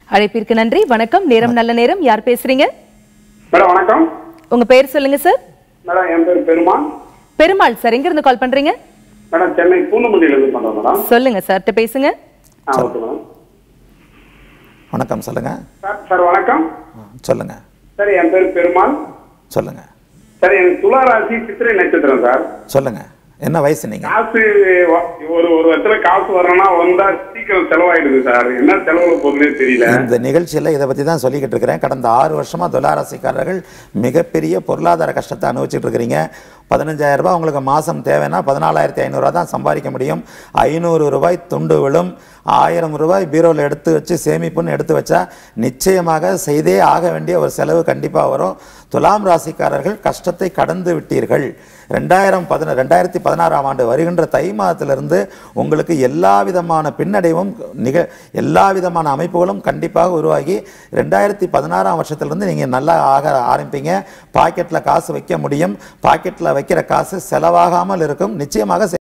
அழைப்பிற்கு நன்றி வணக்கம் நேரம் நல்ல நேரம் யார் பேசுறீங்க மேடம் வணக்கம் உங்க பேர் சொல்லுங்க சார் மேடம் என் பேர் பெருமாள் பெருமாள் சார் எங்க இருந்து கால் பண்றீங்க மேடம் சென்னை பூந்தமல்லியிலேருந்து பண்ணுறோம் மேடம் சொல்லுங்க சார்கிட்ட பேசுங்க ஆ ஓகே மேடம் வணக்கம் சொல்லுங்கள் சார் சார் வணக்கம் சொல்லுங்கள் சார் என் பேர் பெருமாள் சொல்லுங்கள் சார் எனக்கு துலா ராசி சித்திரை நட்சத்திரம் சார் சொல்லுங்கள் என்ன வயசு நீங்கள் காசு வ- ஒரு ஒரு வருஷத்துல காசு வரணும்னா வந்தா சீக்கிரம் செலவாயிடுது சார் என்ன செலவுல போகுதுன்னே தெரியல இந்த நிகழ்ச்சியில் இதை பற்றி தான் சொல்லிக்கிட்டு இருக்கிறேன் கடந்த ஆறு வருஷமாக துளாராசிக்காரர்கள் மிகப்பெரிய பொருளாதார கஷ்டத்தை அனுபவிச்சுட்டு இருக்கிறீங்க பதினஞ்சாயிரம் ரூபாய் உங்களுக்கு மாதம் தேவைன்னா பதினாலாயிரத்தி ஐநூறுரூவா தான் சம்பாதிக்க முடியும் ஐநூறு ரூபாய் துண்டு விழும் ஆயிரம் ரூபாய் பீரோவில் எடுத்து வச்சு சேமிப்புன்னு எடுத்து வச்சா நிச்சயமாக செய்தே ஆக வேண்டிய ஒரு செலவு கண்டிப்பாக வரும் துலாம் ராசிக்காரர்கள் கஷ்டத்தை கடந்து விட்டீர்கள் ரெண்டாயிரம் பதின ரெண்டாயிரத்தி பதினாறாம் ஆண்டு வருகின்ற தை மாதத்திலிருந்து உங்களுக்கு எல்லா விதமான பின்னடைவும் நிக எல்லா விதமான அமைப்புகளும் கண்டிப்பாக உருவாகி ரெண்டாயிரத்தி பதினாறாம் வருஷத்திலிருந்து நீங்கள் நல்லா ஆக ஆரம்பிப்பீங்க பாக்கெட்டில் காசு வைக்க முடியும் பாக்கெட்டில் வைக்கிற காசு செலவாகாமல் இருக்கும் நிச்சயமாக